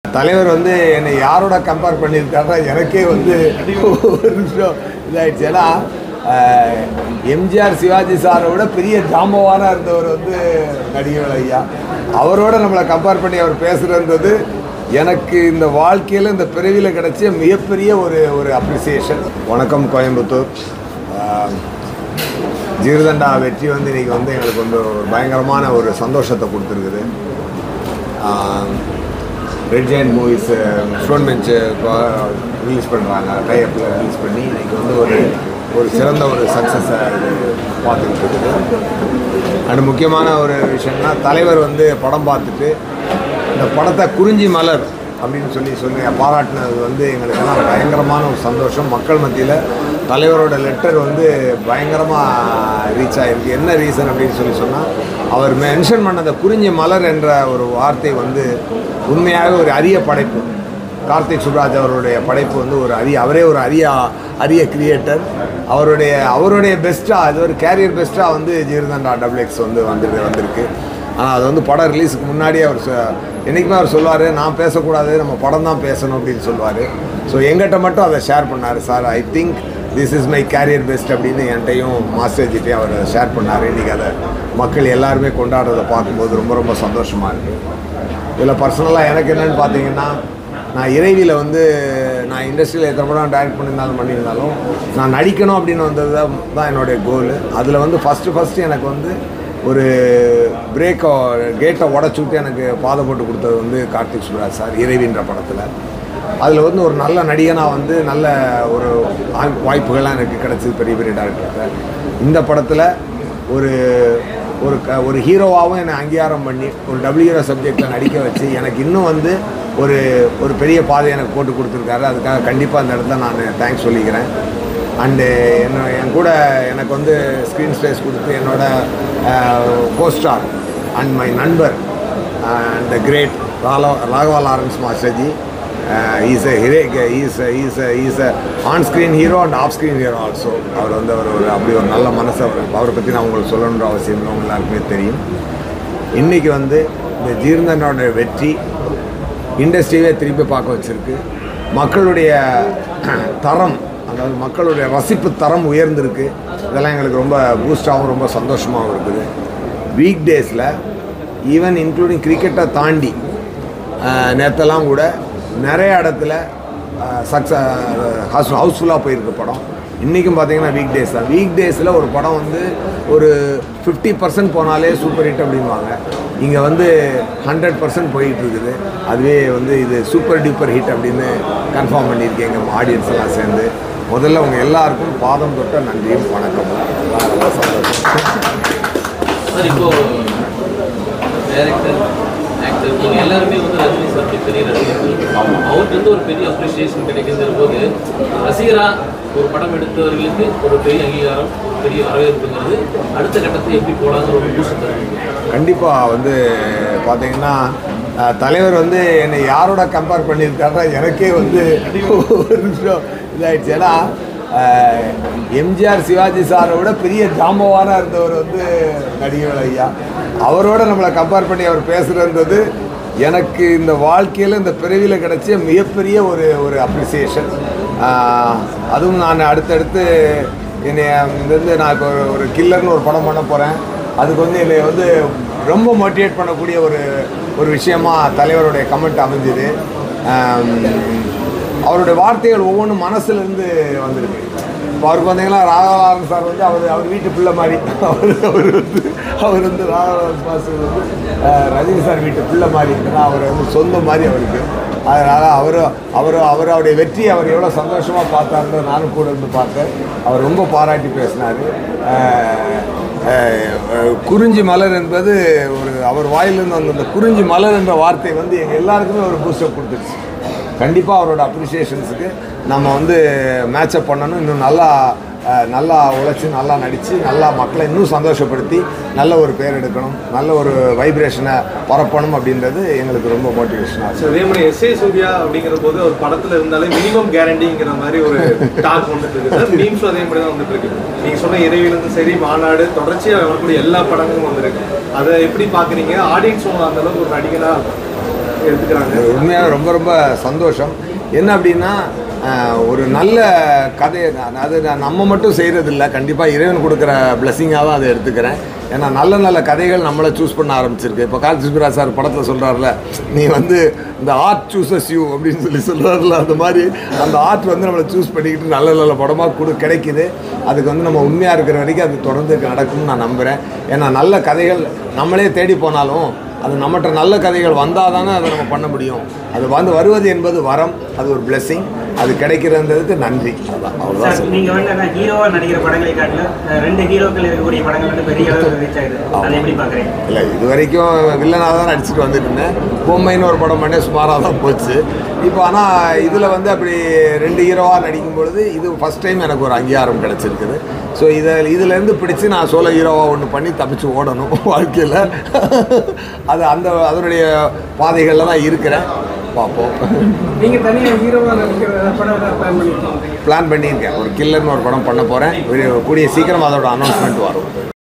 தலைவர் வந்து என்னை யாரோட கம்பேர் பண்ணியிருக்காருன்னா எனக்கே வந்து ஒரு நிமிஷம் இதாயிடுச்சு ஏன்னா ஆஹ், எம்ஜிஆர் சிவாஜி சாரை விட பெரிய ஜாம்பவானாக இருந்தவர் வந்து நடிகர் ஐயா அவரோட நம்மளை கம்பேர் பண்ணி அவர் பேசுகிறன்றது எனக்கு இந்த வாழ்க்கையில் இந்த பிறவியில் கிடைச்ச மிகப்பெரிய ஒரு ஒரு அப்ரிசியேஷன் வணக்கம் கோயம்புத்தூர் ஆஹ், ஜீரதண்டா வெற்றி வந்து இன்றைக்கி வந்து எங்களுக்கு வந்து ஒரு பயங்கரமான ஒரு சந்தோஷத்தை கொடுத்துருக்குது Red Giant Movies Stone Bench release பண்ணுறாங்க டைப்பில் ரிலீஸ் பண்ணி இன்றைக்கி வந்து ஒரு ஒரு சிறந்த ஒரு சக்ஸஸை இது பார்த்துக்கிட்டு இருக்குது அண்ட் முக்கியமான ஒரு விஷயம்னா தலைவர் வந்து படம் பார்த்துட்டு இந்த படத்தை குறிஞ்சி மலர் அப்படின்னு சொல்லி சொல்லி பாராட்டினது வந்து எங்களுக்கெல்லாம் பயங்கரமான ஒரு சந்தோஷம் மக்கள் மத்தியில் தலைவரோட லெட்டர் வந்து பயங்கரமாக ரீச் ஆகிருக்கு என்ன ரீசன் அப்படின்னு சொல்லி சொன்னால் அவர் மென்ஷன் பண்ண அந்த குறிஞ்சி மலர் என்ற ஒரு வார்த்தை வந்து உண்மையாக ஒரு அரிய படைப்பு கார்த்திக் சுப்ராஜ் அவருடைய படைப்பு வந்து ஒரு அரிய அவரே ஒரு அரிய அரிய கிரியேட்டர் அவருடைய அவருடைய பெஸ்ட்டாக அது ஒரு கேரியர் பெஸ்ட்டாக வந்து ஜீரதண்டா டபுள் எக்ஸ் வந்து வந்துருக்கு வந்திருக்கு ஆனால் அது வந்து படம் ரிலீஸுக்கு முன்னாடியே அவர் சொ- என்னைக்குமே அவர் சொல்லுவார் நான் பேசக்கூடாது நம்ம படம் தான் பேசணும் அப்படின்னு சொல்லுவார் ஸோ எங்கிட்ட மட்டும் அதை ஷேர் பண்ணார் sir I think this is my career best அப்படின்னு என்கிட்டையும் மாஸ்டர்ஜிட்டையும் அவர் ஷேர் பண்ணார் இன்றைக்கி அதை மக்கள் எல்லாருமே கொண்டாடுறதை பார்க்கும்போது ரொம்ப ரொம்ப சந்தோஷமாக இருக்குது இதில் பர்சனலாக எனக்கு என்னென்னு பார்த்தீங்கன்னா நான் இறைவியில் வந்து நான் இண்டஸ்ட்ரியில் எத்தனை படம் டைரக்ட் பண்ணியிருந்தாலும் பண்ணியிருந்தாலும் நான் நடிக்கணும் அப்படின்னு வந்தது தான் தான் என்னுடைய கோல் அதில் வந்து ஃபஸ்ட்டு ஃபஸ்ட்டு எனக்கு வந்து ஒரு பிரேக்கை கேட்டை உடச்சி விட்டு எனக்கு பாதை போட்டு கொடுத்தது வந்து கார்த்திக் சுப்ராஜ் சார் இறைவின்ற படத்தில் அதில் வந்து ஒரு நல்ல நடிகனாக வந்து நல்ல ஒரு ஆ- வாய்ப்புகள்லாம் எனக்கு கிடச்சிது பெரிய பெரிய டேரக்டர்கிட்ட இந்த படத்தில் ஒரு ஒரு க ஒரு ஹீரோவாகவும் என்னை அங்கீகாரம் பண்ணி ஒரு டபுள் ஹீரோ சப்ஜெக்டில் நடிக்க வச்சு எனக்கு இன்னும் வந்து ஒரு ஒரு பெரிய பாதை எனக்கு போட்டு கொடுத்துருக்காரு அதுக்காக கண்டிப்பாக அந்த இடத்துல நான் தேங்க்ஸ் சொல்லிக்கிறேன் அண்டு என்ன என் கூட எனக்கு வந்து ஸ்க்ரீன் ஸ்பேஸ் கொடுத்து என்னோட கோஸ்டார் அண்ட் மை நண்பர் and great ராலோ Raghava Lawrence மாஸ்டர்ஜி is a ஹிரே is is is a on screen hero and off screen hero also அவர் வந்து அவர் ஒரு அப்படி ஒரு நல்ல மனசு அவர் அவரை பற்றி நான் உங்களுக்கு சொல்லணுன்ற அவசியம் இல்லை உங்க எல்லாருக்குமே தெரியும் இன்றைக்கி வந்து இந்த ஜீர்ணனோட வெற்றி இண்டஸ்ட்ரியே திருப்பி பார்க்க வச்சிருக்கு மக்களுடைய தரம் அதாவது மக்களுடைய ரசிப்பு தரம் உயர்ந்திருக்கு இதெல்லாம் எங்களுக்கு ரொம்ப பூஸ்டாகவும் ரொம்ப சந்தோஷமாகவும் இருக்குது வீக் டேஸில் ஈவன் இன்க்ளூடிங் கிரிக்கெட்டை தாண்டி ஆஹ், நேத்தெல்லாம் கூட நிறைய இடத்துல சக்ஸ ஹவுஸ் ஹவுஸ்ஃபுல்லாக போயிருக்கு படம் இன்றைக்கும் பார்த்தீங்கன்னா வீக் டேஸ் தான் வீக் டேஸில் ஒரு படம் வந்து ஒரு ஃபிஃப்டி பர்சன்ட் போனாலே சூப்பர் ஹிட் அப்படின்வாங்க இங்கே வந்து ஹண்ட்ரட் பர்சன்ட் போயிட்டு இருக்குது அதுவே வந்து இது சூப்பர் டூப்பர் ஹிட் அப்படின்னு கன்ஃபார்ம் பண்ணியிருக்கேன் எங்கள் ஆடியன்ஸ் எல்லாம் சேர்ந்து முதல்ல உங்கள் எல்லாருக்கும் பாதம் தொட்ட நன்றியும் வணக்கம் எல்லாம் ரொம்ப சந்தோஷம் சார் இப்போ டைரக்டர் ஆக்டர் நீங்க எல்லாருமே வந்து ரஜினி சார் பெரிய ரசிகர்கள் அவருக்கு வந்து ஒரு பெரிய அப்ரிசியேஷன் கிடைக்குங்கிற போது ரசிகரா ஒரு படம் எடுத்தவர்களுக்கு ஒரு பெரிய அங்கீகாரம் ஒரு பெரிய வரவேற்புங்கிறது அடுத்த கட்டத்தை எப்படி போலாங்கிற ஒரு பூஸ்ட் தருவீங்க கண்டிப்பாக வந்து பார்த்தீங்கன்னா அஹ், தலைவர் வந்து என்னை யாரோட கம்பேர் பண்ணியிருக்காருன்னா எனக்கே வந்து ஒரு நிமிஷம் இதாயிடுச்சு ஏன்னா அஹ், எம்ஜிஆர் சிவாஜி சாரை விட பெரிய ஜாம்பவானாக இருந்தவர் வந்து நடிகர் ஐயா அவரோட நம்மளை கம்பேர் பண்ணி அவர் பேசுகிறன்றது எனக்கு இந்த வாழ்க்கையில் இந்த பிறவியில் கிடைச்ச மிகப்பெரிய ஒரு ஒரு அப்ரிசியேஷன் அதுவும் நான் அடுத்தடுத்து என்னை இருந்து நான் இப்போ ஒரு ஒரு கில்லர்னு ஒரு படம் பண்ண போகிறேன் அதுக்கு வந்து என்னை வந்து ரொம்ப மோட்டிவேட் பண்ணக்கூடிய ஒரு ஒரு விஷயமா தலைவருடைய கமெண்ட் அமைஞ்சுது ஆம், அவருடைய வார்த்தைகள் ஒவ்வொன்றும் மனசுலேருந்து வந்திருக்கு இப்போ அவருக்கு பார்த்தீங்கன்னா ராகவலாரன் சார் வந்து அவர் அவர் வீட்டு பிள்ளை மாதிரி அவர் அவர் வந்து அவர் வந்து ராகவலாரன் மாஸ்டர் வந்து அஹ், ரஜினி சார் வீட்டு பிள்ளை மாதிரி ஏன்னா அவர் வந்து சொந்த மாதிரி அவருக்கு அதனால் அவர் அவர் அவர் அவருடைய வெற்றி அவர் எவ்வளோ சந்தோஷமாக பார்த்தாருன்னு நானும் கூட இருந்து பார்த்தேன் அவர் ரொம்ப பாராட்டி பேசினார் குறிஞ்சி மலர் என்பது ஒரு அவர் வாயிலிருந்து வந்த அந்த குறிஞ்சி மலர் என்ற வார்த்தை வந்து எங்கள் எல்லாருக்குமே ஒரு பூஸ்டப் கொடுத்துருச்சு கண்டிப்பாக அவரோட அப்ரிசியேஷன்ஸுக்கு நம்ம வந்து மேட்சப் பண்ணணும் இன்னும் நல்லா அஹ், நல்லா உழைச்சி நல்லா நடித்து நல்லா மக்களை இன்னும் சந்தோஷப்படுத்தி நல்ல ஒரு பேர் எடுக்கணும் நல்ல ஒரு வைப்ரேஷனை பரப்பணும் அப்படின்றது எங்களுக்கு ரொம்ப மோட்டிவேஷனாக ஸோ அதே மாதிரி எஸ் ஏ சூர்யா அப்படிங்கிற போது ஒரு படத்துல இருந்தாலே மினிமம் கேரண்டிங்கிற மாதிரி ஒரு டாக் வந்துட்டு இருக்கு சார் மீம்ஸும் அதே மாதிரி தான் வந்துட்டு இருக்கு நீங்க சொன்ன இறைவிலிருந்து சரி மாநாடு தொடர்ச்சியாக வரக்கூடிய எல்லா படங்களும் வந்திருக்கு அதை எப்படி பாக்குறீங்க ஆடியன்ஸும் அந்த அளவுக்கு ஒரு நடிகனா எடுத்துக்கிறாங்க உண்மையாக ரொம்ப ரொம்ப சந்தோஷம் என்ன அப்படின்னா ஆஹ், ஒரு நல்ல கதை அது நான் நம்ம மட்டும் செய்கிறதில்ல கண்டிப்பாக இறைவன் கொடுக்குற பிளெஸிங்காக தான் அதை எடுத்துக்கிறேன் ஏன்னா நல்ல நல்ல கதைகள் நம்மளை சூஸ் பண்ண ஆரம்பிச்சிருக்கு இப்போ கால் சுப்ரா சார் படத்தில் சொல்கிறாருல நீ வந்து இந்த ஆர்ட் சூசஸ் யூ அப்படின்னு சொல்லி சொல்கிறாருல அந்த மாதிரி அந்த ஆர்ட் வந்து நம்மளை சூஸ் பண்ணிக்கிட்டு நல்ல நல்ல படமாக கொடு கிடைக்குது அதுக்கு வந்து நம்ம உண்மையாக இருக்கிற வரைக்கும் அது தொடர்ந்து நடக்கும்னு நான் நம்புகிறேன் ஏன்னா நல்ல கதைகள் நம்மளே தேடி போனாலும் அது நம்மகிட்ட நல்ல கதைகள் வந்தால் தானே அதை நம்ம பண்ண முடியும் அது வந்து வருவது என்பது வரம் அது ஒரு blessing அது கிடைக்கிறதுக்கு நன்றி அதான் அவ்வளோதான் சார் சொல்லுவேன். நீங்க வந்து நான் ஹீரோவா நடிக்கிற படங்களை காட்டிலும் அஹ், ரெண்டு ஹீரோக்கள் இருக்கக்கூடிய படங்கள் வந்து பெரிய அளவில் ரீச் ஆகுது அதை எப்படி பாக்குறீங்க இல்லை இது வரைக்கும் வில்லனாக தான் நடிச்சுட்டு வந்துட்டு இருந்தேன் பொம்மைன்னு ஒரு படம் பண்ணேன் சுமாராக தான் போச்சு இப்போ ஆனால் இதில் வந்து அப்படி ரெண்டு ஹீரோவாக நடிக்கும் பொழுது இது ஃபஸ்ட் டைம் எனக்கு ஒரு அங்கீகாரம் கிடச்சிருக்குது ஸோ இதை இதுலேருந்து பிடிச்சி நான் சோலோ ஹீரோவாக ஒன்று பண்ணி தப்பிச்சு ஓடணும் வாழ்க்கையில் அது அந்த அதனுடைய பாதைகளில் தான் இருக்கிறேன் பார்ப்போம் நீங்க தனியா ஹீரோவா நடிக்கிற படம் ஏதாவது பிளான் பண்ணிருக்கீங்க பிளான் பண்ணியிருக்கேன் ஒரு கில்லர்னு ஒரு படம் பண்ண போகிறேன் கூடிய சீக்கிரம் அதோட அனௌன்ஸ்மெண்ட் வரும்